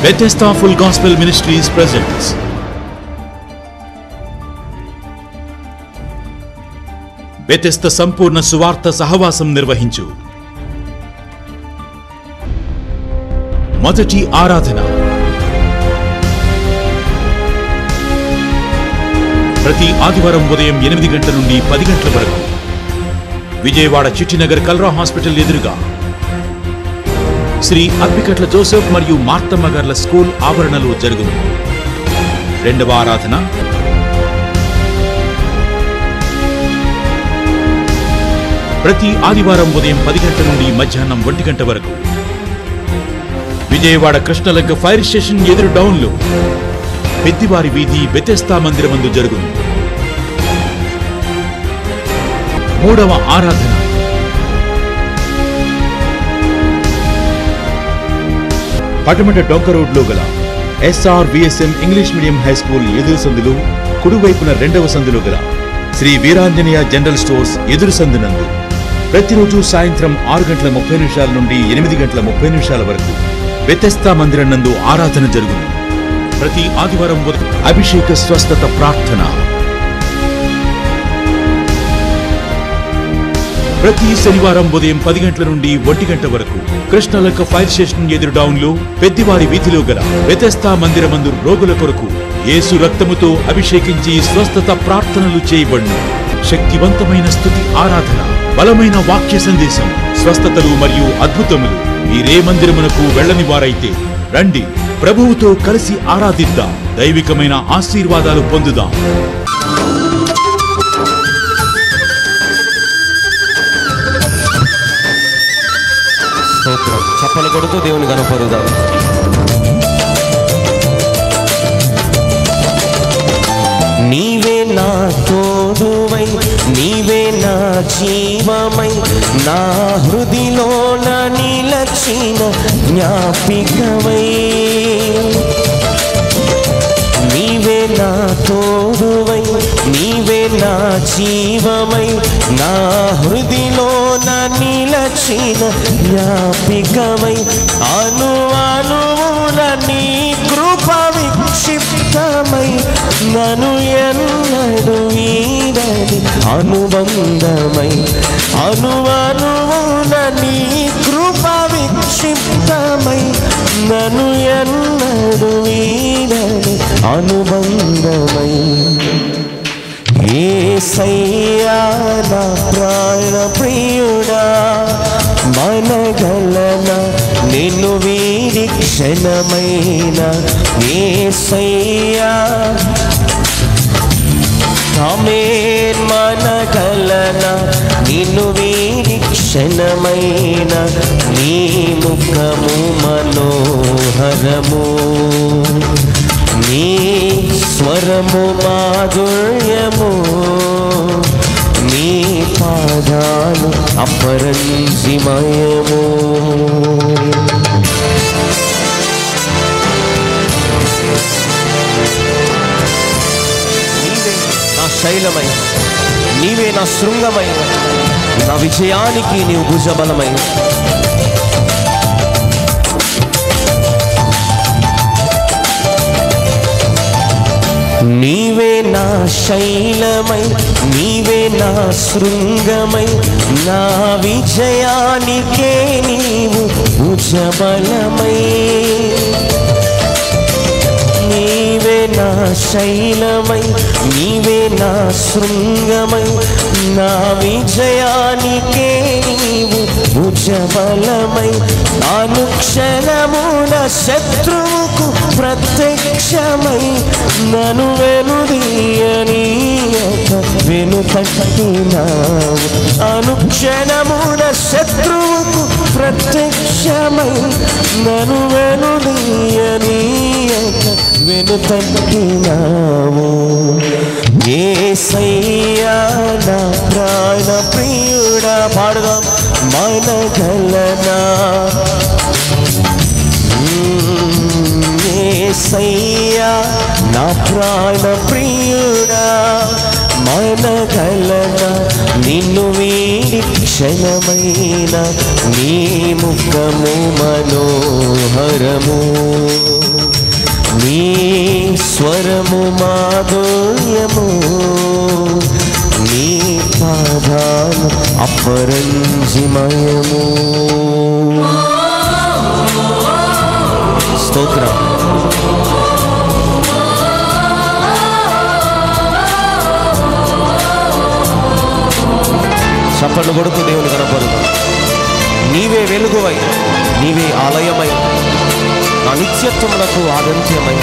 Bethesda Full Gospel Ministries presents Bethesda సంపూర్ణ సువార్త సహవాసం నిర్వహించు మొదటి ఆరాధన ప్రతి ఆదివారం ఉదయం ఎనిమిది గంటల నుండి పది గంటల వరకు విజయవాడ చిట్టినగర్ కల్రా హాస్పిటల్ ఎదురుగా శ్రీ అప్పికట్ల జోసెఫ్ మరియు మార్తమ్మ గార్ల స్కూల్ ఆవరణలో జరుగును రెండవ ఆరాధన ప్రతి ఆదివారం ఉదయం పది గంటల నుండి మధ్యాహ్నం ఒంటి గంట వరకు విజయవాడ కృష్ణలంక ఫైర్ స్టేషన్ ఎదురు డౌన్లో పెద్దివారి వీధి బెతెస్తా మందిరమందు జరుగును మూడవ ఆరాధన పటమట డొంక రోడ్లో గల SR VSM English medium high school ఎదురు సందులు కుడివైపున రెండవ సందులో గల శ్రీ వీరాంజనేయ జనరల్ స్టోర్స్ ఎదురు సందునందు ప్రతిరోజు సాయంత్రం ఆరు గంటల ముప్పై నిమిషాల నుండి ఎనిమిది గంటల ముప్పై నిమిషాల వరకు వ్యతస్థా మందిరం నందు ఆరాధన జరుగును ప్రతి ఆదివారం ఉదయం అభిషేక స్వస్థత ప్రార్థన ప్రతి శనివారం ఉదయం పది గంటల నుండి ఒంటి గంట వరకు కృష్ణలక్క ఫైర్ స్టేషన్ ఎదురు డౌన్లో పెద్దివారి వీధిలో గల వ్యతస్థా మందిరమందు రోగుల కొరకు యేసు రక్తముతో అభిషేకించి స్వస్థత ప్రార్థనలు చేయబడును శక్తివంతమైన స్థుతి ఆరాధన బలమైన వాక్య సందేశం స్వస్థతలు మరియు అద్భుతములు మీరే మందిరమునకు వెళ్ళని వారైతే రండి ప్రభువుతో కలిసి ఆరాధిద్దాం దైవికమైన ఆశీర్వాదాలు పొందుదాం స్తోత్రం చప్పలు కొడుతూ దేవుని కనపరుదాం నీవే నా తోడువై నీవే నా జీవమై నా హృదిలోన నిలచిన జ్ఞాపికవై నీవే నా తోడువై నీవే నా జీవమై నా హృదిలోన నిలచిన జ్ఞాపికవై అను అనువుల నీ కృప విక్షిప్తమై నను ఎన్నడు వీడని అనుబంధమై అను అనువుల నీ కృప విక్షిప్తమై నను ఎన్నడు వీడని అనుబంధమై ఏసయ్యా నా ప్రాణ ప్రియుడా మనగలన నిన్ను వీడి క్షణమైన ఏసయ్యా ఆమేన్ మనగలన నిన్ను వీడి క్షణమైన నీ ముఖము మనోహరము నీ స్వరము మాధుర్యము నీ పాదాలు అపరంజిమయము నీవే నా శైలమై నీవే నా శృంగమై నా విజయానికి నీవు భుజబలమై నీవే నా శైలమై నీవే నా శృంగమై నా విజయానికే నీవు భుజబలమై నీవే నా శైలమై నీవే నా శృంగమై నా విజయానికే నీవు భుజబలమై అనుక్షణమున శత్రువుకు ప్రత్యక్షమై నను వెనుదీయనీయక వెను తట్టినావు అనుక్షణమున శత్రువుకు ప్రత్యక్షమై నను వెనుదీయనీయక వెను తట్టినావు ఏసయ్యా నా ప్రాణ ప్రియుడా పాడుదాం మనగలనా ఏసయ్యా నా ప్రాణ ప్రియుడా మనగలన నిన్ను వీడి క్షణమైన నీ ముఖము మనోహరము నీ స్వరము మాధుర్యము నీ పాదాలు అపరంజిమయము స్తోత్రం చప్పట్లు కొడుతూ దేవుని కనపరుదు నీవే వెలుగువై నీవే ఆలయమై నా నిత్యత్వములకు ఆదంత్యమై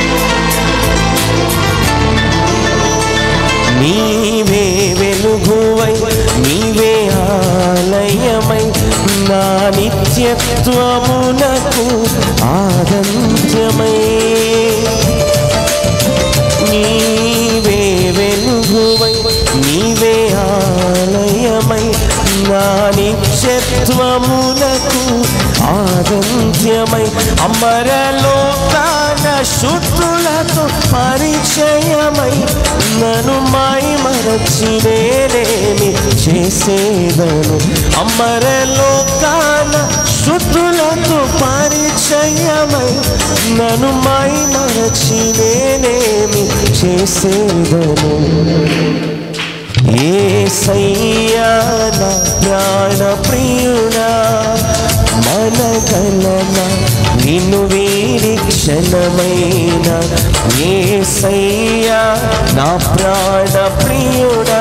నీవే వెలుగువై నీవే ఆలయమై నా నిత్యత్వమునకు ఆదంత్యమై నీవే వెలుగువై నీవే ఆలయమై నా నిత్యత్వమునకు ఆదంత్యమై అమరలోకాన శుద్ధులతో పరిచయమై నన్ను మాయి మరచి నేనేమి చేసేదను అమరలోకాన శుద్ధులతో పరిచయమై నన్ను మాయి మరచి నేనేమి చేసేదను ఏ సయ్యా నా ప్రాణ ప్రియుడా మనగలన నిన్ను వీడి క్షణమైన ఏ సయ్యా నా ప్రాణ ప్రియుడా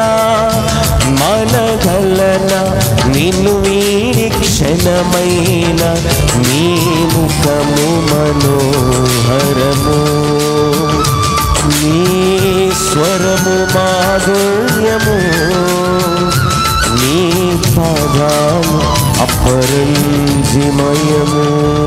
మనగలన నిన్ను వీడి క్షణమైన నీ ముఖము మనోహరము నీ స్వరము మాధుర్యము నీ పాదాలు అపరంజిమయము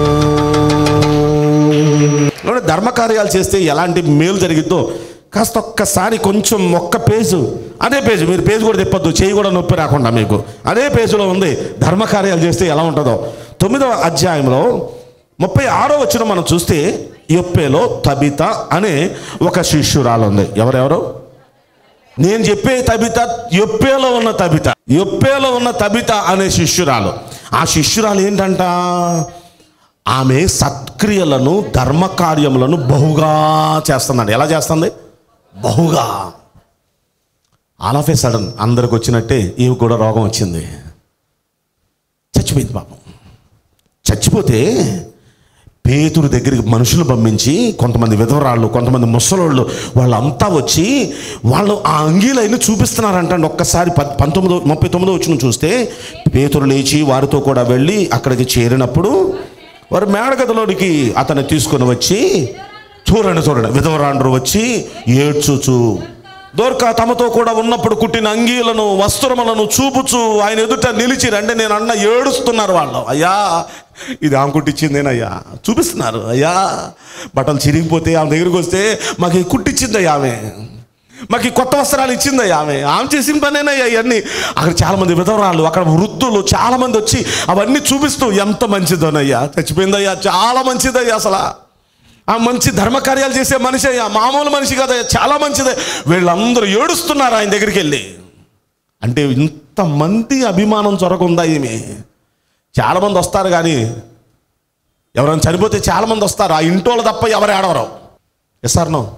కాబట్టి ధర్మకార్యాలు చేస్తే ఎలాంటి మేలు జరిగిద్దో కాస్త ఒక్కసారి కొంచెం ఒక్క పేజు అదే పేజు మీరు పేజు కూడా తిప్పొద్దు చేయి కూడా నొప్పి రాకుండా మీకు అదే పేజీలో ఉంది ధర్మకార్యాలు చేస్తే ఎలా ఉంటుందో తొమ్మిదవ అధ్యాయంలో ముప్పై ఆరో వచ్చిన మనం చూస్తే యొప్పేలో తబిత అనే ఒక శిష్యురాలు ఉంది ఎవరెవరు నేను చెప్పే తబిత యొప్పేలో ఉన్న తబిత యొప్పేలో ఉన్న తబిత అనే శిష్యురాలు ఆ శిష్యురాలు ఏంటంట ఆమె సత్క్రియలను ధర్మకార్యములను బహుగా చేస్తుందండి ఎలా చేస్తుంది బహుగా ఆల్ ఆఫ్ ఏ సడన్ అందరికి వచ్చినట్టే ఈమె కూడా రోగం వచ్చింది చచ్చిపోయింది పాపం చచ్చిపోతే పేతురు దగ్గరికి మనుషులు పంపించి కొంతమంది విధవరాళ్ళు కొంతమంది ముసలోళ్ళు వాళ్ళంతా వచ్చి వాళ్ళు ఆ అంగీలైన చూపిస్తున్నారంటండి ఒక్కసారి పద్ పంతొమ్మిదో ముప్పై తొమ్మిదో వచ్చిన చూస్తే పేతురు లేచి వారితో కూడా వెళ్ళి అక్కడికి చేరినప్పుడు వారు మేడగదిలోనికి అతన్ని తీసుకొని వచ్చి చూడండి చూడండి విధవరాండ్రు వచ్చి ఏడ్చుచు దోర్క తమతో కూడా ఉన్నప్పుడు కుట్టిన అంగీలను వస్త్రములను చూపుచు ఆయన ఎదుట నిలిచి రండి నేను అన్న ఏడుస్తున్నారు వాళ్ళు అయ్యా ఇది ఆమె కుట్టించిందేనయ్యా చూపిస్తున్నారు అయ్యా బట్టలు చిరిగిపోతే ఆమె దగ్గరికి వస్తే మాకు ఈ కుట్టించిందయ్యా ఆమె మాకు ఈ కొత్త వస్త్రాలు ఇచ్చిందయ్యా ఆమె ఆమె చేసిన పనేనయ్యా ఇవన్నీ అక్కడ చాలా మంది విధవరాళ్ళు అక్కడ వృద్ధులు చాలా మంది వచ్చి అవన్నీ చూపిస్తూ ఎంత మంచిదోనయ్యా చచ్చిపోయిందయ్యా చాలా మంచిదయ్యా అసలు ఆ మంచి ధర్మకార్యాలు చేసే మనిషి అయ్యా మామూలు మనిషి కదయ్యా చాలా మంచిదే వీళ్ళందరూ ఏడుస్తున్నారు ఆయన దగ్గరికి వెళ్ళి అంటే ఇంతమంది అభిమానం చొరకుందా ఈమె చాలామంది వస్తారు కానీ ఎవరైనా చనిపోతే చాలామంది వస్తారు ఆ ఇంటోళ్ళు తప్ప ఎవరు ఏడవరు ఎస్ సార్ నో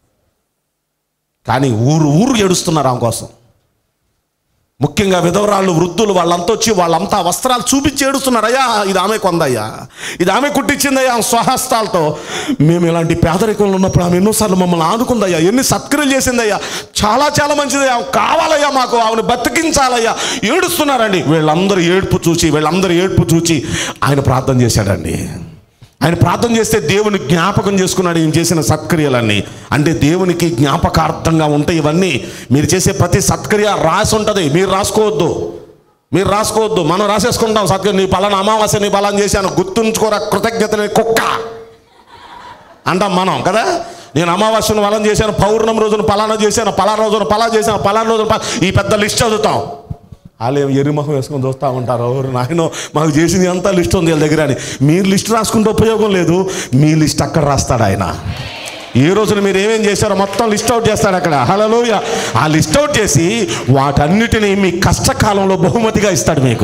కానీ ఊరు ఊరు ఏడుస్తున్నారు ఆమె కోసం ముఖ్యంగా విధవరాళ్ళు వృద్ధులు వాళ్ళంతా వచ్చి వాళ్ళంతా వస్త్రాలు చూపించి ఏడుస్తున్నారు అయ్యా ఇది ఆమె కొందయ్యా ఇది ఆమె కుట్టించిందయ్యా ఆమె స్వహస్తాలతో మేము ఇలాంటి పేదరికంలో ఉన్నప్పుడు ఆమె ఎన్నోసార్లు మమ్మల్ని ఆదుకుందయ్యా ఎన్ని సత్క్రియలు చేసిందయ్యా చాలా చాలా మంచిదయ్యా ఆమె కావాలయ్యా మాకు ఆమెను బతికించాలయ్యా ఏడుస్తున్నారండి వీళ్ళందరూ ఏడుపు చూచి వీళ్ళందరూ ఏడుపు చూచి ఆయన ప్రార్థన చేశాడండి ఆయన ప్రార్థన చేస్తే దేవుని జ్ఞాపకం చేసుకున్నాడు ఈయన చేసిన సత్క్రియలన్నీ అంటే దేవునికి జ్ఞాపకార్థంగా ఉంటాయి ఇవన్నీ మీరు చేసే ప్రతి సత్క్రియ రాసి ఉంటుంది మీరు రాసుకోవద్దు మీరు రాసుకోవద్దు మనం రాసేసుకుంటాం సత్క్రియ నీ పలానా అమావాస్య నీ పలానా చేశాను గుర్తుంచుకోరా కృతజ్ఞతని కుక్క అంటాం మనం కదా నేను అమావాస్యను వలం చేశాను పౌర్ణమి రోజున పలానా చేశాను పలానా రోజున పలా చేశాను పలానా రోజున పలా- ఈ పెద్ద లిస్ట్ చదువుతాం వాళ్ళు ఏమో ఎరిమొహం వేసుకొని చూస్తూ ఉంటారు ఎవరు నాయన మాకు చేసింది అంతా లిస్ట్ ఉంది వీళ్ళ దగ్గర అని మీరు లిస్ట్ రాసుకుంటే ఉపయోగం లేదు మీ లిస్ట్ అక్కడ రాస్తాడు ఆయన ఏ రోజున మీరు ఏమేం చేశారో మొత్తం లిస్ట్ అవుట్ చేస్తాడు అక్కడ హలోయ ఆ లిస్ట్ అవుట్ చేసి వాటన్నిటిని మీ కష్టకాలంలో బహుమతిగా ఇస్తాడు మీకు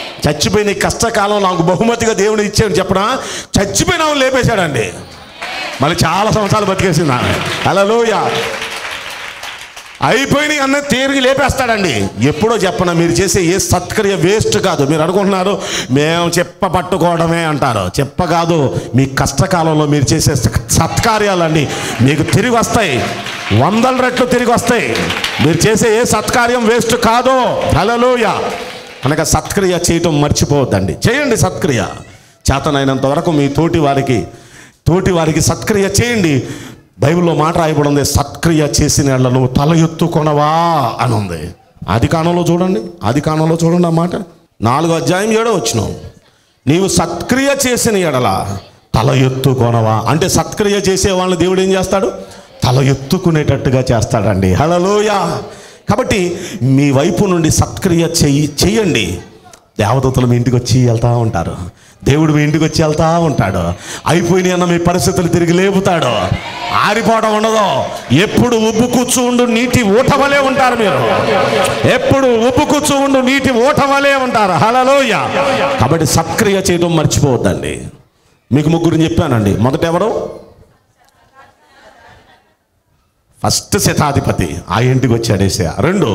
చచ్చిపోయిన ఈ కష్టకాలం నాకు బహుమతిగా దేవుడు ఇచ్చాడు చెప్పడా చచ్చిపోయిన లేపేశాడండి మళ్ళీ చాలా సంవత్సరాలు బతికేసింది ఆమె హలోయ అయిపోయినాయి అన్న తిరిగి లేపేస్తాడండి ఎప్పుడో చెప్పన మీరు చేసే ఏ సత్క్రియ వేస్ట్ కాదు మీరు అనుకుంటున్నారు మేము చెప్ప పట్టుకోవడమే అంటారు చెప్ప కాదు మీ కష్టకాలంలో మీరు చేసే సత్కార్యాలండి మీకు తిరిగి వస్తాయి వందల రెట్లు తిరిగి వస్తాయి మీరు చేసే ఏ సత్కార్యం వేస్ట్ కాదు హలలోయ కనుక సత్క్రియ చేయటం మర్చిపోవద్దండి చేయండి సత్క్రియ చేతనైనంత వరకు మీ తోటి వారికి తోటి వారికి సత్క్రియ చేయండి బైబిల్లో మాట రాయబడి ఉంది సత్క్రియ చేసిన వాళ్ళ నువ్వు తల ఎత్తుకొనవా అని ఉంది ఆది కాలంలో చూడండి ఆది కాలంలో చూడండి ఆ మాట నాలుగో అధ్యాయం ఏడో వచ్చిన నీవు సత్క్రియ చేసిన ఎడల తల ఎత్తుకొనవా అంటే సత్క్రియ చేసే వాళ్ళని దేవుడు ఏం చేస్తాడు తల ఎత్తుకునేటట్టుగా చేస్తాడండి హలలోయ కాబట్టి మీ వైపు నుండి సత్క్రియ చెయ్యి చెయ్యండి దేవదూతలు మీ ఇంటికి వచ్చి వెళ్తా ఉంటారు దేవుడు మీ ఇంటికి వచ్చి వెళ్తా ఉంటాడు అయిపోయినాయి అన్న మీ పరిస్థితులు తిరిగి లేపుతాడు ఆరిపోవడం ఉండదు ఎప్పుడు ఉబ్బు కూర్చు ఉండు నీటి ఊటవలే ఉంటారు మీరు ఎప్పుడు ఉబ్బు కూర్చు ఉండు నీటి ఊటవలే ఉంటారు హలలోయ కాబట్టి సత్క్రియ చేయడం మర్చిపోవద్దండి మీకు ముగ్గురిని చెప్పానండి మొదట ఎవరు ఫస్ట్ శతాధిపతి ఆ ఇంటికి వచ్చాడు ఏసయ రెండు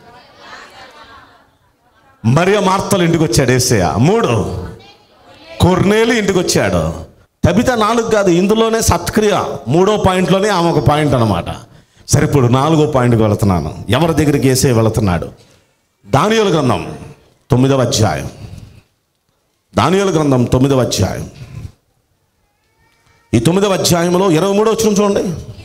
మరియ మార్తలు ఇంటికి వచ్చాడు ఏసయ మూడు కొర్నేలు ఇంటికి వచ్చాడు తబిత నాలుగు కాదు ఇందులోనే సత్క్రియ మూడో పాయింట్లోనే ఆమె ఒక పాయింట్ అనమాట సరే ఇప్పుడు నాలుగో పాయింట్కి వెళుతున్నాను ఎవరి దగ్గరికి వేసే వెళుతున్నాడు దానియలు గ్రంథం తొమ్మిదవ అధ్యాయం దానియలు గ్రంథం తొమ్మిదవ అధ్యాయం ఈ తొమ్మిదవ అధ్యాయంలో ఇరవై మూడో వచ్చిన చూడండి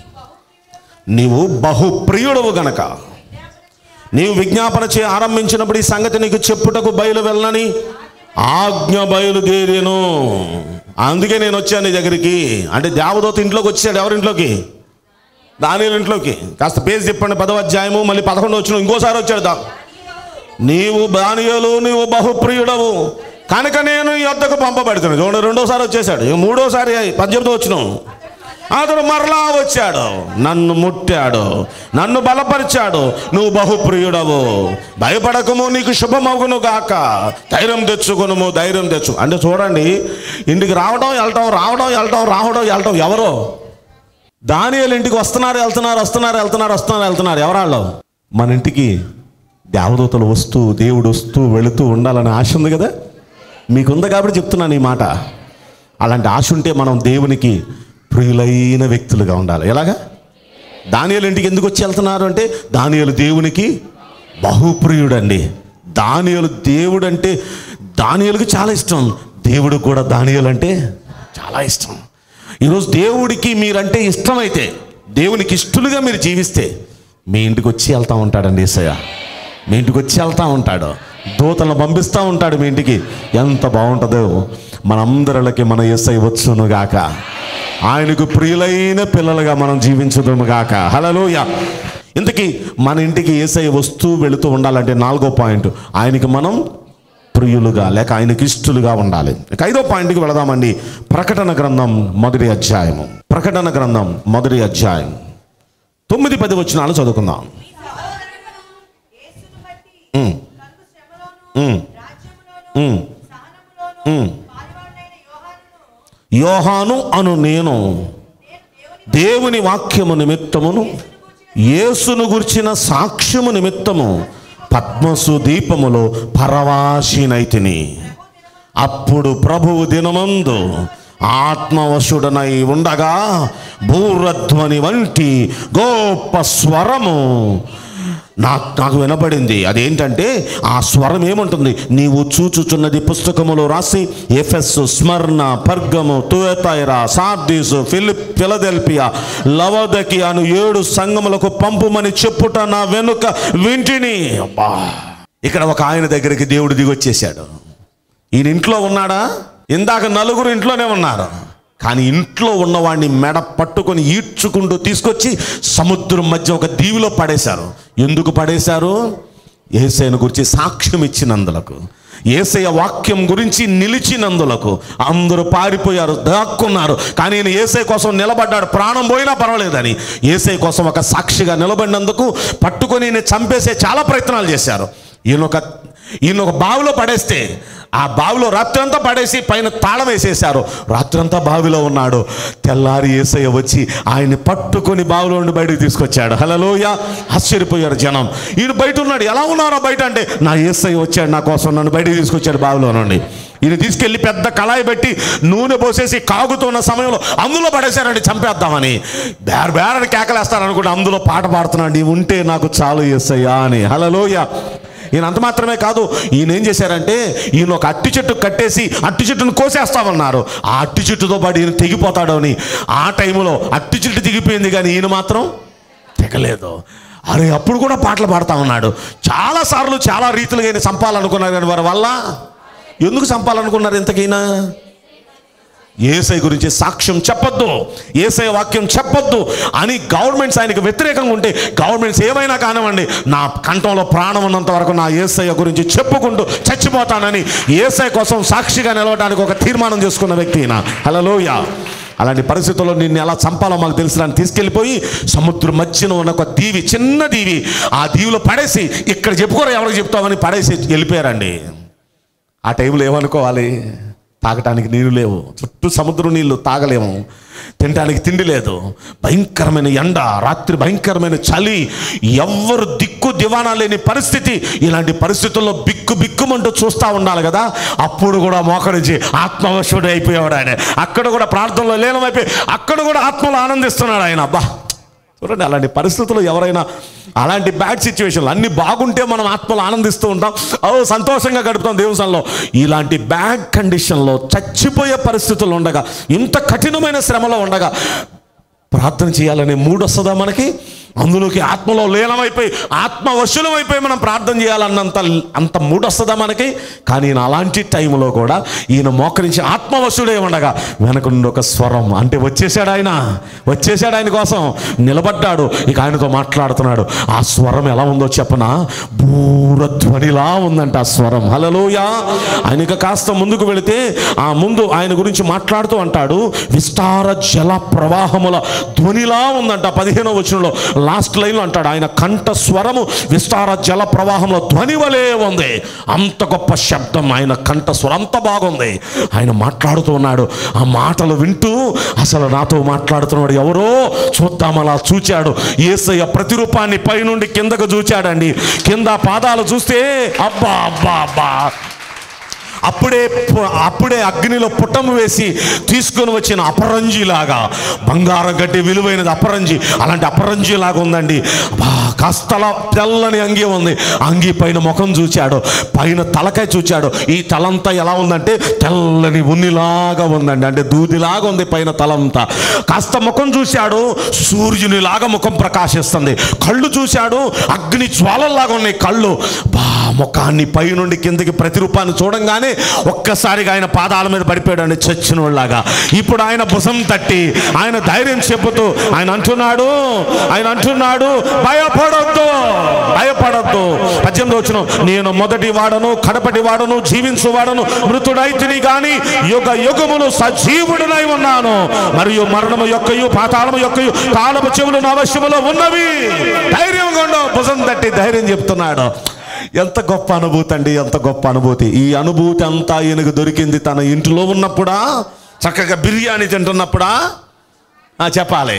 నీవు బహుప్రియుడవు గనక నీవు విజ్ఞాపన చే ఆరంభించినప్పుడు ఈ సంగతి నీకు చెప్పుటకు బయలు వెళ్ళని ఆజ్ఞ బయలుదేరేను అందుకే నేను వచ్చాను నీ దగ్గరికి అంటే దేవదూత ఇంట్లోకి వచ్చాడు ఎవరింట్లోకి దానిల ఇంట్లోకి కాస్త పేరు చెప్పండి పదవ అధ్యాయము మళ్ళీ పదకొండు వచ్చిన ఇంకోసారి వచ్చాడు దా నీవు దానియలు నీవు బహుప్రియుడవు కనుక నేను ఈ వద్దకు పంపబడుతున్నాను చూడండి రెండోసారి వచ్చేసాడు ఇక మూడోసారి పద్దెనిమిది వచ్చినాం అతడు మరలా వచ్చాడు నన్ను ముట్టాడు నన్ను బలపరిచాడు నువ్వు బహుప్రియుడవు భయపడకము నీకు శుభమగును గాక ధైర్యం తెచ్చుకునుము ధైర్యం తెచ్చు అంటే చూడండి ఇంటికి రావడం వెళ్ళటం రావడం వెళ్ళటం రావడం వెళ్ళటం ఎవరో దానియాలు ఇంటికి వస్తున్నారు వెళ్తున్నారు వస్తున్నారు వెళ్తున్నారు వస్తున్నారు వెళ్తున్నారు ఎవరాళ్ళు మన ఇంటికి దేవదూతలు వస్తూ దేవుడు వస్తూ వెళుతూ ఉండాలని ఆశ ఉంది కదా మీకుంది కాబట్టి చెప్తున్నాను ఈ మాట అలాంటి ఆశ ఉంటే మనం దేవునికి ప్రియులైన వ్యక్తులుగా ఉండాలి ఎలాగా దానియాలు ఇంటికి ఎందుకు వచ్చి వెళ్తున్నారు అంటే దానియాలు దేవునికి బహుప్రియుడండి దానియాలు దేవుడు అంటే దానియాలకు చాలా ఇష్టం దేవుడు కూడా దానియాలు అంటే చాలా ఇష్టం ఈరోజు దేవుడికి మీరంటే ఇష్టమైతే దేవునికి ఇష్టలుగా మీరు జీవిస్తే మీ ఇంటికి వచ్చి వెళ్తా ఉంటాడండి ఏసయ్య మీ ఇంటికి వచ్చి వెళ్తా ఉంటాడు దూతలను పంపిస్తూ ఉంటాడు మీ ఇంటికి ఎంత బాగుంటుందో మనందరిలోకి మన ఏసై వచ్చును గాక ఆయనకు ప్రియులైన పిల్లలుగా మనం జీవించుదుము గాక హలలోయ ఇంతకీ మన ఇంటికి ఏసై వస్తూ వెళుతూ ఉండాలంటే నాలుగో పాయింట్ ఆయనకి మనం ప్రియులుగా లేక ఆయనకి ఇష్టలుగా ఉండాలి ఇక ఐదో పాయింట్కి వెళదామండి ప్రకటన గ్రంథం మొదటి అధ్యాయము ప్రకటన గ్రంథం మొదటి అధ్యాయం తొమ్మిది పది వచ్చినాలు చదువుకుందాం యేసును బట్టి ఉమ్, కలుగు శ్రమలోను, ఉమ్, రాజ్యములోను, ఉమ్, సహనములోను ఉమ్. పాలువాడైన యోహానును యోహాను అను నేను దేవుని వాక్యము నిమిత్తమును యేసును గుర్చిన సాక్ష్యము నిమిత్తము పద్మసు దీపములో పరవాసినైతిని అప్పుడు ప్రభువు దినమందు ఆత్మవశుడనై ఉండగా భూరధ్వని వంటి గొప్ప స్వరము నాకు నాకు వినపడింది అదేంటంటే ఆ స్వరం ఏముంటుంది నీవు చూచుచున్నది పుస్తకములో రాసి ఎఫెస్ స్మరణ పర్గము తుయతైరా సార్దీసు ఫిలిప్ ఫిలదెల్పియా లవదకి అను ఏడు సంగములకు పంపుమని చెప్పుట నా వెనుక వింటిని అబ్బా ఇక్కడ ఒక ఆయన దగ్గరికి దేవుడు దిగొచ్చేసాడు ఈయన ఇంట్లో ఉన్నాడా ఇందాక నలుగురు ఇంట్లోనే ఉన్నారు కానీ ఇంట్లో ఉన్నవాడిని మెడ పట్టుకొని ఈడ్చుకుంటూ తీసుకొచ్చి సముద్రం మధ్య ఒక దీవిలో పడేశారు ఎందుకు పడేశారు ఏసైన గురించి సాక్ష్యం ఇచ్చినందులకు ఏసయ్య వాక్యం గురించి నిలిచినందులకు అందరూ పారిపోయారు దాక్కున్నారు కానీ ఈయన ఏసై కోసం నిలబడ్డాడు ప్రాణం పోయినా పర్వాలేదని ఏసై కోసం ఒక సాక్షిగా నిలబడినందుకు పట్టుకొని ఈయన చంపేసే చాలా ప్రయత్నాలు చేశారు ఈయన ఒక ఈయన ఒక బావిలో పడేస్తే ఆ బావిలో రాత్రంతా పడేసి పైన తాళం వేసేశారు రాత్రంతా బావిలో ఉన్నాడు తెల్లారి ఏసయ్య వచ్చి ఆయన్ని పట్టుకొని బావిలో నుండి బయటకు తీసుకొచ్చాడు హలోయ ఆశ్చర్యపోయారు జనం ఈయన బయట ఉన్నాడు ఎలా ఉన్నారో బయట అంటే నా ఏసయ్య వచ్చాడు నా కోసం నన్ను బయటకు తీసుకొచ్చాడు బావిలో నుండి ఈయన తీసుకెళ్లి పెద్ద కళాయి పెట్టి నూనె పోసేసి కాగుతున్న సమయంలో అందులో పడేశారండి చంపేద్దామని బేర బేరని కేకలేస్తారు అనుకుంటే అందులో పాట పాడుతున్నాడు "నీ ఉంటే నాకు చాలు ఏసయ్యా అని హలలోయ ఈయన అంత మాత్రమే కాదు ఈయన ఏం చేశారంటే ఈయన ఒక అట్టి చెట్టు కట్టేసి అట్టి చెట్టును కోసేస్తామన్నారు ఆ అట్టి చెట్టుతో పాటు ఈయన తెగిపోతాడు అని ఆ టైంలో అట్టి చెట్టు తెగిపోయింది కానీ ఈయన మాత్రం తెగలేదు అరే అప్పుడు కూడా పాటలు పాడుతూ ఉన్నాడు చాలాసార్లు చాలా రీతిలుగా ఈయన చంపాలనుకున్నారు కానీ వారి వల్ల ఎందుకు చంపాలనుకున్నారు ఇంతకైనా ఏసై గురించి సాక్ష్యం చెప్పొద్దు ఏసై వాక్యం చెప్పొద్దు అని గవర్నమెంట్స్ ఆయనకు వ్యతిరేకంగా ఉంటే గవర్నమెంట్స్ ఏమైనా కానివ్వండి నా కంఠంలో ప్రాణం ఉన్నంత వరకు నా ఏసయ్య గురించి చెప్పుకుంటూ చచ్చిపోతానని ఏసై కోసం సాక్షిగా నిలవడానికి ఒక తీర్మానం చేసుకున్న వ్యక్తి ఈయన హలోయ అలాంటి పరిస్థితుల్లో నిన్ను ఎలా చంపాలో మాకు తెలిసిన తీసుకెళ్ళిపోయి సముద్రం మధ్యన ఉన్న ఒక దీవి చిన్న దీవి ఆ దీవిలో పడేసి ఇక్కడ చెప్పుకోరా ఎవరికి చెప్తామని పడేసి వెళ్ళిపోయారండి ఆ టైంలో ఏమనుకోవాలి తాగటానికి నీళ్ళు లేవు చుట్టూ సముద్రం నీళ్ళు తాగలేము తినడానికి తిండి లేదు భయంకరమైన ఎండ రాత్రి భయంకరమైన చలి ఎవ్వరు దిక్కు దివానా లేని పరిస్థితి ఇలాంటి పరిస్థితుల్లో బిక్కు బిక్కుమంటూ చూస్తూ ఉండాలి కదా అప్పుడు కూడా మోకరించి ఆత్మవశుడు అయిపోయేవాడు ఆయన అక్కడ కూడా ప్రార్థనలో లీనమైపోయి అక్కడ కూడా ఆత్మలో ఆనందిస్తున్నాడు ఆయన అబ్బా చూడండి అలాంటి పరిస్థితుల్లో ఎవరైనా అలాంటి బ్యాడ్ సిచ్యువేషన్లు అన్ని బాగుంటే మనం ఆత్మలో ఆనందిస్తూ ఉంటాం ఓ సంతోషంగా గడుపుతాం దేవుసంలో ఇలాంటి బ్యాడ్ కండిషన్లో చచ్చిపోయే పరిస్థితులు ఉండగా ఇంత కఠినమైన శ్రమలో ఉండగా ప్రార్థన చేయాలనే మూడు వస్తుందా మనకి అందులోకి ఆత్మలో లీనమైపోయి ఆత్మ వశులమైపోయి మనం ప్రార్థన చేయాలన్నంత అంత మూడు వస్తుందా మనకి కానీ ఈయన అలాంటి టైంలో కూడా ఈయన మోకరించి ఆత్మవశుడే ఉండగా వెనక నుండి ఒక స్వరం అంటే వచ్చేసాడు ఆయన వచ్చేసాడు ఆయన కోసం నిలబడ్డాడు ఇక ఆయనతో మాట్లాడుతున్నాడు ఆ స్వరం ఎలా ఉందో చెప్పనా బూరధ్వనిలా ఉందంట ఆ స్వరం హలలోయ ఆయన ఇక కాస్త ముందుకు వెళితే ఆ ముందు ఆయన గురించి మాట్లాడుతూ అంటాడు విస్తార జల ప్రవాహముల ధ్వనిలా ఉందంట పదిహేనో వచనంలో లాస్ట్ లైన్లో అంటాడు ఆయన కంఠ స్వరము విస్తార జల ప్రవాహంలో ధ్వని వలె ఉంది అంత గొప్ప శబ్దం ఆయన కంఠ స్వరం అంత బాగుంది ఆయన మాట్లాడుతూ ఉన్నాడు ఆ మాటలు వింటూ అసలు నాతో మాట్లాడుతున్నాడు ఎవరో చూద్దాం అలా చూచాడు ఏసయ్య ప్రతిరూపాన్ని పైనుండి కిందకు చూచాడండి కింద పాదాలు చూస్తే అబ్బా అబ్బా అబ్బా అప్పుడే పు- అప్పుడే అగ్నిలో పుట్టం వేసి తీసుకొని వచ్చిన అపరంజిలాగా బంగారం గట్టి విలువైనది అపరంజి అలాంటి అపరంజిలాగా ఉందండి బా కాస్తల తెల్లని అంగి ఉంది అంగి పైన ముఖం చూచాడు పైన తలకాయ చూచాడు ఈ తలంతా ఎలా ఉందంటే తెల్లని ఉన్నిలాగా ఉందండి అంటే దూదిలాగా ఉంది పైన తలంతా కాస్త ముఖం చూశాడు సూర్యునిలాగా ముఖం ప్రకాశిస్తుంది కళ్ళు చూశాడు అగ్ని జ్వాలల్లాగా ఉన్నాయి కళ్ళు బా ముఖాన్ని పై నుండి కిందకి ప్రతిరూపాన్ని చూడంగానే ఒక్కసారిగా ఆయన పాదాల మీద పడిపోయాడు చచ్చిన వాళ్ళలాగా ఇప్పుడు ఆయన భుజం తట్టి ఆయన ధైర్యం చెబుతూ ఆయన అంటున్నాడు ఆయన అంటున్నాడు భయపడొద్దు భయపడొద్దు పద్దెనిమిది వచ్చిన నేను మొదటి వాడను కడపటి వాడను జీవించు వాడను మృతుడైతిని గాని యుగ యుగములు సజీవుడునై ఉన్నాను మరియు మరణము యొక్కయు పాతాళము యొక్కయు తాళము చెవులు నా వశములో ఉన్నవి ధైర్యంగా ఉండవు భుజం తట్టి ధైర్యం చెప్తున్నాడు ఎంత గొప్ప అనుభూతి అండి ఎంత గొప్ప అనుభూతి ఈ అనుభూతి అంతా ఈయనకు దొరికింది తన ఇంటిలో ఉన్నప్పుడా చక్కగా బిర్యానీ తింటున్నప్పుడా ఆ, చెప్పాలి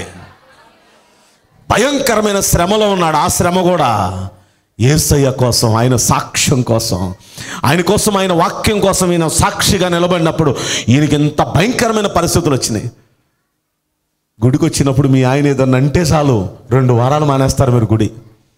భయంకరమైన శ్రమలో ఉన్నాడు ఆ శ్రమ కూడా ఏసయ్య కోసం ఆయన సాక్ష్యం కోసం ఆయన కోసం ఆయన వాక్యం కోసం ఈయన సాక్షిగా నిలబడినప్పుడు ఈయనకి ఎంత భయంకరమైన పరిస్థితులు వచ్చినాయి గుడికి వచ్చినప్పుడు మీ ఆయన ఏదన్నా అంటే చాలు రెండు వారాలు మానేస్తారు మీరు గుడి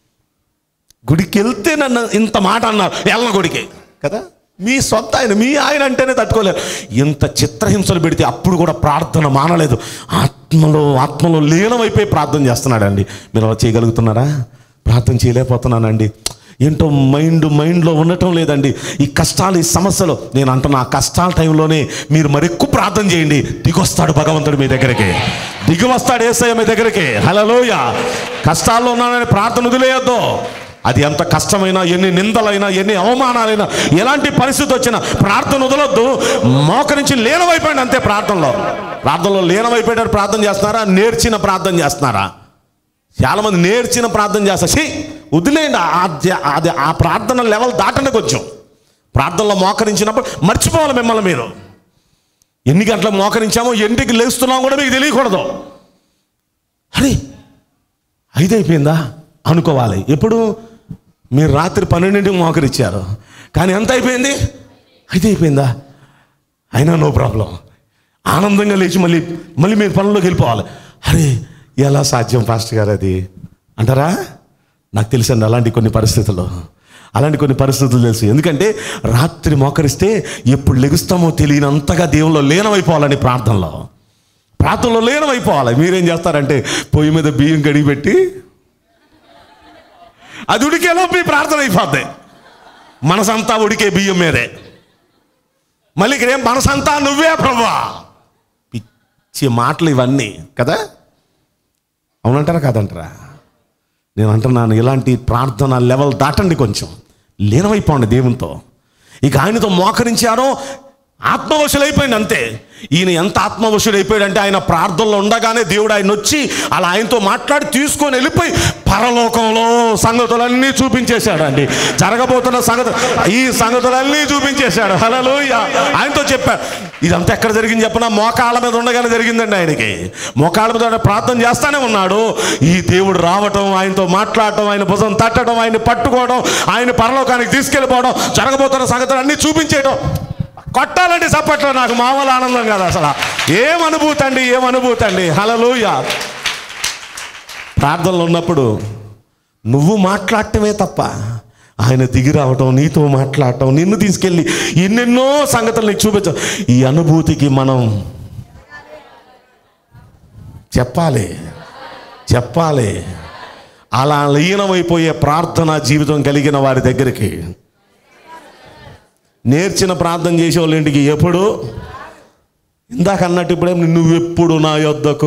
గుడికి వెళ్తే నన్ను ఇంత మాట అన్నారు ఎల్ల గుడికి కదా మీ సొంత ఆయన మీ ఆయన అంటేనే తట్టుకోలేరు ఇంత చిత్రహింసలు పెడితే అప్పుడు కూడా ప్రార్థన మానలేదు ఆత్మలో ఆత్మలో లీనమైపోయి ప్రార్థన చేస్తున్నాడండి మీరు అలా చేయగలుగుతున్నారా ప్రార్థన చేయలేకపోతున్నానండి ఏంటో మైండ్ మైండ్లో ఉండటం లేదండి ఈ కష్టాలు ఈ సమస్యలు నేను అంటున్నా ఆ కష్టాల టైంలోనే మీరు మరెక్కువ ప్రార్థన చేయండి దిగొస్తాడు భగవంతుడు మీ దగ్గరికి దిగి వస్తాడు ఏసయ్య మీ దగ్గరికి హలోయ కష్టాల్లో ఉన్నానని ప్రార్థన వదిలేయొద్దు అది ఎంత కష్టమైనా ఎన్ని నిందలైనా ఎన్ని అవమానాలైనా ఎలాంటి పరిస్థితి వచ్చినా ప్రార్థన వదలొద్దు మోకరించి లీనమైపోయింది అంతే ప్రార్థనలో ప్రార్థనలో లీనమైపోయాడు ప్రార్థన చేస్తున్నారా నేర్చిన ప్రార్థన చేస్తున్నారా చాలామంది నేర్చిన ప్రార్థన చేస్తారు షీ వదిలేయండి ఆ- ఆ- అది ఆ ప్రార్థన లెవెల్ దాటండి కొంచెం ప్రార్థనలో మోకరించినప్పుడు మర్చిపోవాలి మిమ్మల్ని మీరు ఎన్ని గంటలకు మోకరించామో ఎన్నింటికి లేస్తున్నామో కూడా మీకు తెలియకూడదు అరే ఐదు అయిపోయిందా అనుకోవాలి ఎప్పుడు మీరు రాత్రి పన్నెండింటికి మోకరిచ్చారు కానీ ఎంత అయిపోయింది ఐదు అయిపోయిందా అయినా నో ప్రాబ్లం ఆనందంగా లేచి మళ్ళీ మళ్ళీ మీరు పనుల్లోకి వెళ్ళిపోవాలి అరే ఎలా సాధ్యం పాస్టర్ గారు అది అంటారా నాకు తెలుసండి అలాంటి కొన్ని పరిస్థితులు అలాంటి కొన్ని పరిస్థితులు తెలుసు ఎందుకంటే రాత్రి మోకరిస్తే ఎప్పుడు లెగుస్తామో తెలియనంతగా దేవుల్లో లీనమైపోవాలని ప్రార్థనలో ప్రార్థనలో లీనమైపోవాలి మీరేం చేస్తారంటే పొయ్యి మీద బియ్యం కడిగి పెట్టి అది ఉడికేలో మీ ప్రార్థన అయిపోద్ది మనసంతా ఉడికే బియ్యం మీదే మళ్ళీ ఇక్కడ ఏం మనసంతా నువ్వే ప్రభా పిచ్చి మాటలు ఇవన్నీ కదా అవునంటారా కాదంటారా నేను అంటున్నాను ఇలాంటి ప్రార్థన లెవెల్ దాటండి కొంచెం లీనమైపోండి దేవునితో ఇక ఆయనతో మోకరించారో ఆత్మవశులైపోయింది అంతే ఈయన ఎంత ఆత్మవశుడైపోయాడంటే ఆయన ప్రార్థనలో ఉండగానే దేవుడు ఆయన వచ్చి అలా ఆయనతో మాట్లాడి తీసుకొని వెళ్ళిపోయి పరలోకంలో సంగతులన్నీ చూపించేశాడు అండి జరగబోతున్న సంగతి ఈ సంగతులన్నీ చూపించేశాడు హలో ఆయనతో చెప్పాడు ఇదంతా ఎక్కడ జరిగింది చెప్పిన మోకాళ్ళ మీద ఉండగానే జరిగిందండి ఆయనకి మోకాళ్ళ మీద ఆయన ప్రార్థన చేస్తానే ఉన్నాడు ఈ దేవుడు రావటం ఆయనతో మాట్లాడటం ఆయన భుజం తట్టడం ఆయన పట్టుకోవడం ఆయన పరలోకానికి తీసుకెళ్ళిపోవడం జరగబోతున్న సంగతులు అన్నీ చూపించేయడం కొట్టాలండి చప్పట్లో నాకు మామూలు ఆనందం కదా అసలు ఏం అనుభూతి అండి ఏం అనుభూతి అండి హలలుయ ప్రార్థనలో ఉన్నప్పుడు నువ్వు మాట్లాడటమే తప్ప ఆయన దిగి రావటం నీతో మాట్లాడటం నిన్ను తీసుకెళ్ళి ఎన్నెన్నో సంగతులు నీకు చూపించ ఈ అనుభూతికి మనం చెప్పాలి చెప్పాలి అలా లీనమైపోయే ప్రార్థన జీవితం కలిగిన వారి దగ్గరికి నేర్చిన ప్రార్థన చేసే వాళ్ళ ఇంటికి ఎప్పుడు ఇందాక అన్నట్టు ఇప్పుడేం నువ్వెప్పుడు నా యొద్దకు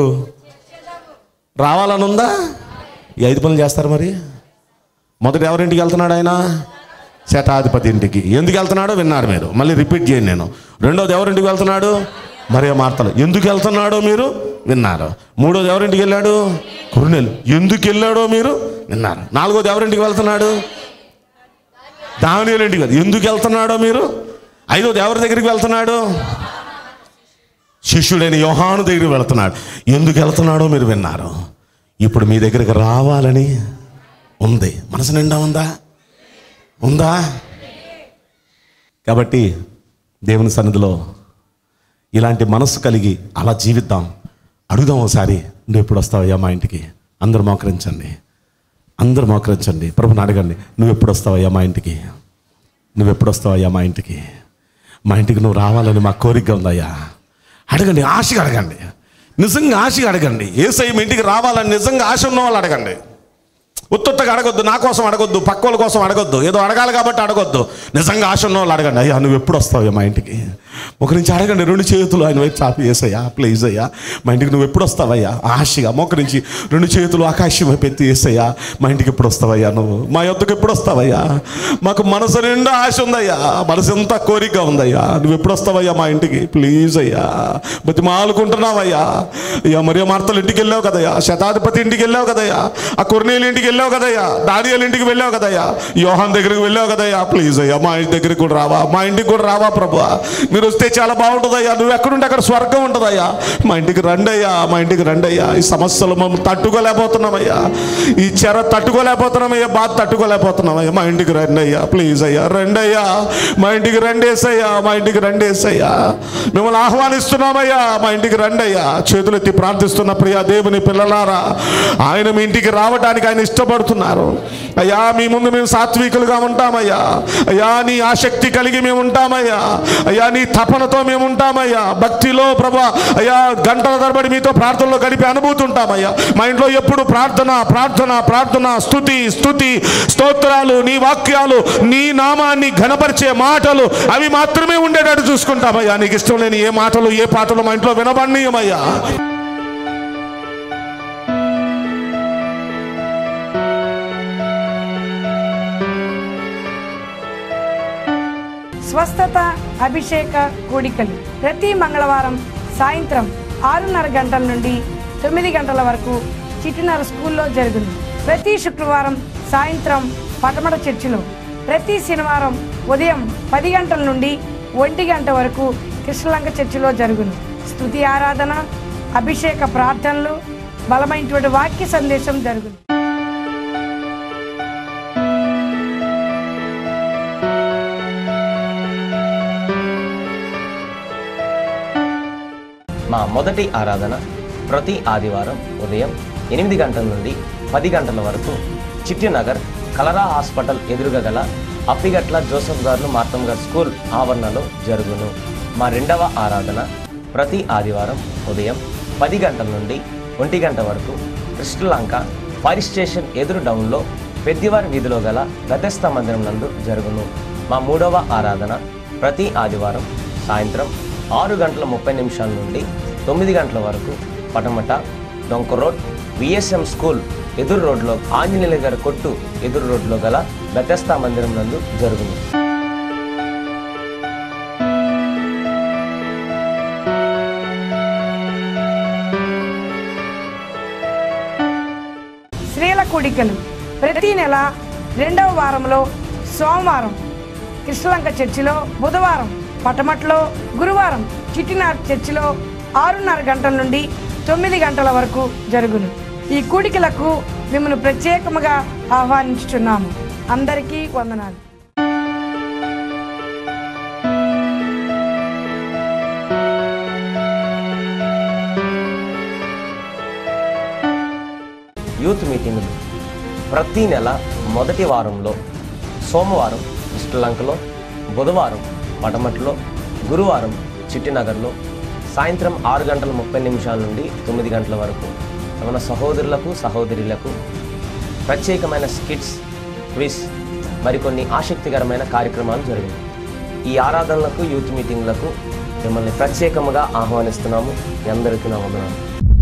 రావాలని ఉందా ఈ ఐదు పనులు చేస్తారు మరి మొదట ఎవరింటికి వెళ్తున్నాడు ఆయన శతాధిపతి ఇంటికి ఎందుకు వెళ్తున్నాడో విన్నారు మీరు మళ్ళీ రిపీట్ చేయండి నేను రెండోది ఎవరింటికి వెళ్తున్నాడు మరే మార్తలు ఎందుకు వెళ్తున్నాడో మీరు విన్నారు మూడోది ఎవరింటికి వెళ్ళాడు కురునెలు ఎందుకు వెళ్ళాడో మీరు విన్నారు నాలుగోది ఎవరింటికి వెళ్తున్నాడు దానియేలు ఇంటికి వెళ్తాడు. ఎందుకు వెళ్తున్నాడో మీరు ఐదోది ఎవరి దగ్గరికి వెళ్తున్నాడు శిష్యుడైన యోహాను దగ్గరికి వెళ్తున్నాడు ఎందుకు వెళ్తున్నాడో మీరు విన్నారు ఇప్పుడు మీ దగ్గరికి రావాలని ఉంది మనసు నిండా ఉందా ఉందా కాబట్టి దేవుని సన్నిధిలో ఇలాంటి మనసు కలిగి అలా జీవిద్దాం అడుగుదాం ఒకసారి నువ్వు ఎప్పుడు వస్తావయ్యా మా ఇంటికి అందరూ మోకరించండి అందరూ మోకరించండి ప్రభుని అడగండి నువ్వు ఎప్పుడు వస్తావయ్యా మా ఇంటికి నువ్వు ఎప్పుడు వస్తావయ్యా మా ఇంటికి మా ఇంటికి నువ్వు రావాలని మా కోరిక ఉందయ్యా అడగండి ఆశగా అడగండి నిజంగా ఆశగా అడగండి ఏసై మీ ఇంటికి రావాలని నిజంగా ఆశ ఉన్న వాళ్ళు అడగండి ఉత్తొత్తగా అడగొద్దు నా కోసం అడగొద్దు పక్క వాళ్ళ కోసం అడగొద్దు ఏదో అడగాలి కాబట్టి అడగొద్దు నిజంగా ఆశ ఉన్న వాళ్ళు అడగండి అయ్యా నువ్వు ఎప్పుడు వస్తావు మా ఇంటికి ఒక నుంచి అడగండి రెండు చేతులు ఆయన వైపు చాపి వేసయ్యా ప్లీజ్ అయ్యా మా ఇంటికి నువ్వు ఎప్పుడు వస్తావయ్యా ఆశగా మోకరించి రెండు చేతులు ఆకాశం వైపు ఎత్తి వేసయ్యా మా ఇంటికి ఎప్పుడు వస్తావయ్యా నువ్వు మా యొద్దకు ఎప్పుడు వస్తావయ్యా మాకు మనసు నిండా ఆశ ఉందయ్యా మనసు ఎంత కోరిక ఉందయ్యా నువ్వు ఎప్పుడు వస్తావయ్యా మా ఇంటికి ప్లీజ్ అయ్యా బతిమాలుకుంటున్నావయ్యా అయ్యా మరియ మార్తలు ఇంటికి వెళ్ళావు కదయ్యా శతాధిపతి ఇంటికి వెళ్ళావు కదయ్యా ఆ కొర్నేలు ఇంటికి వెళ్ళావు కదయ్యా దానియాల ఇంటికి వెళ్ళావు కదయ్యా యోహాన్ దగ్గరికి వెళ్ళావు కదయ్యా ప్లీజ్ అయ్యా మా ఇంటి దగ్గరికి కూడా రావా మా ఇంటికి కూడా రావా ప్రభు మీరు వస్తే చాలా బాగుంటుందయ్యా నువ్వు ఎక్కడుంటే అక్కడ స్వర్గం ఉంటుందయ్యా మా ఇంటికి రండి అయ్యా మా ఇంటికి రండి అయ్యా ఈ సమస్యలు మనం తట్టుకోలేకపోతున్నామయ్యా ఈ చెర తట్టుకోలేకపోతున్నామయ్యా బాధ తట్టుకోలేకపోతున్నామయ్యా మా ఇంటికి రండి అయ్యా ప్లీజ్ అయ్యా రండి అయ్యా మా ఇంటికి రండి వేసయ్యా మా ఇంటికి రండి వేసయ్యా మిమ్మల్ని ఆహ్వానిస్తున్నామయ్యా మా ఇంటికి రండి అయ్యా చేతులెత్తి ప్రార్థిస్తున్న ప్రియా దేవుని పిల్లలారా ఆయన మీ ఇంటికి రావడానికి ఆయన ఇష్టపడుతున్నారు అయ్యా మీ ముందు మేము సాత్వికులుగా ఉంటామయ్యా అయ్యా నీ ఆసక్తి కలిగి మేము ఉంటామయ్యా అయ్యా నీ తపనతో మేము ఉంటామయ్యా భక్తిలో ప్రభా అయ్యా గంటల తరబడి మీతో ప్రార్థనలో గడిపే అనుభూతి ఉంటామయ్యా మా ఇంట్లో ఎప్పుడు ప్రార్థన ప్రార్థన ప్రార్థన స్తుతి స్తుతి స్తోత్రాలు నీ వాక్యాలు నీ నామాన్ని ఘనపరిచే మాటలు అవి మాత్రమే ఉండేటట్టు చూసుకుంటామయ్యా నీకు ఇష్టం లేని ఏ మాటలు ఏ పాటలు మా ఇంట్లో వినబడినయ్యా స్వస్థత అభిషేక కూడికలు ప్రతి మంగళవారం సాయంత్రం ఆరున్నర గంటల నుండి తొమ్మిది గంటల వరకు చిట్టినర స్కూల్లో జరుగును ప్రతి శుక్రవారం సాయంత్రం పటమట చర్చిలో ప్రతి శనివారం ఉదయం పది గంటల నుండి ఒంటి గంట వరకు కృష్ణలంక చర్చిలో జరుగును స్తుతి ఆరాధన అభిషేక ప్రార్థనలు బలమైనటువంటి వాక్య సందేశం జరుగును మా మొదటి ఆరాధన ప్రతి ఆదివారం ఉదయం ఎనిమిది గంటల నుండి పది గంటల వరకు చిట్టినగర్ కలరా హాస్పిటల్ ఎదురుగా గల అప్పిగట్ల జోసఫ్ గారు మార్తం గారు స్కూల్ ఆవరణలో జరుగును మా రెండవ ఆరాధన ప్రతి ఆదివారం ఉదయం పది గంటల నుండి ఒంటి గంట వరకు కృష్ణలంక ఫైర్ స్టేషన్ ఎదురు డౌన్లో పెద్దివారి వీధిలో గల గతస్థ మందిరం నందు జరుగును మా మూడవ ఆరాధన ప్రతి ఆదివారం సాయంత్రం ఆరు గంటల ముప్పై నిమిషాల నుండి తొమ్మిది గంటల వరకు పటమట డొంక రోడ్ విఎస్ఎం స్కూల్ ఎదురు రోడ్లో ఆంజనేయుల గారి కొట్టు ఎదురు రోడ్లో గల బెతస్తా మందిరం నందు జరుగును స్త్రీల కూడికలు ప్రతి నెల రెండవ వారంలో సోమవారం కృష్ణలంక చర్చిలో బుధవారం పటమట్లో గురువారం చిట్టినార్ చర్చిలో ఆరున్నర గంటల నుండి తొమ్మిది గంటల వరకు జరుగును ఈ కూడికలకు మిమ్మల్ని ప్రత్యేకముగా ఆహ్వానించుచున్నాము అందరికీ వందనాలు యూత్ మీటింగులు ప్రతి నెల మొదటి వారంలో సోమవారం శ్రీలంకలో బుధవారం పటమట్లో గురువారం చిట్టినగర్లో సాయంత్రం ఆరు గంటల ముప్పై నిమిషాల నుండి తొమ్మిది గంటల వరకు మన సహోదరులకు సహోదరులకు ప్రత్యేకమైన స్కిట్స్ క్విజ్ మరికొన్ని ఆసక్తికరమైన కార్యక్రమాలు జరిగాయి ఈ ఆరాధనలకు యూత్ మీటింగ్లకు మిమ్మల్ని ప్రత్యేకముగా ఆహ్వానిస్తున్నాము మీ అందరికీ నా వందనాలు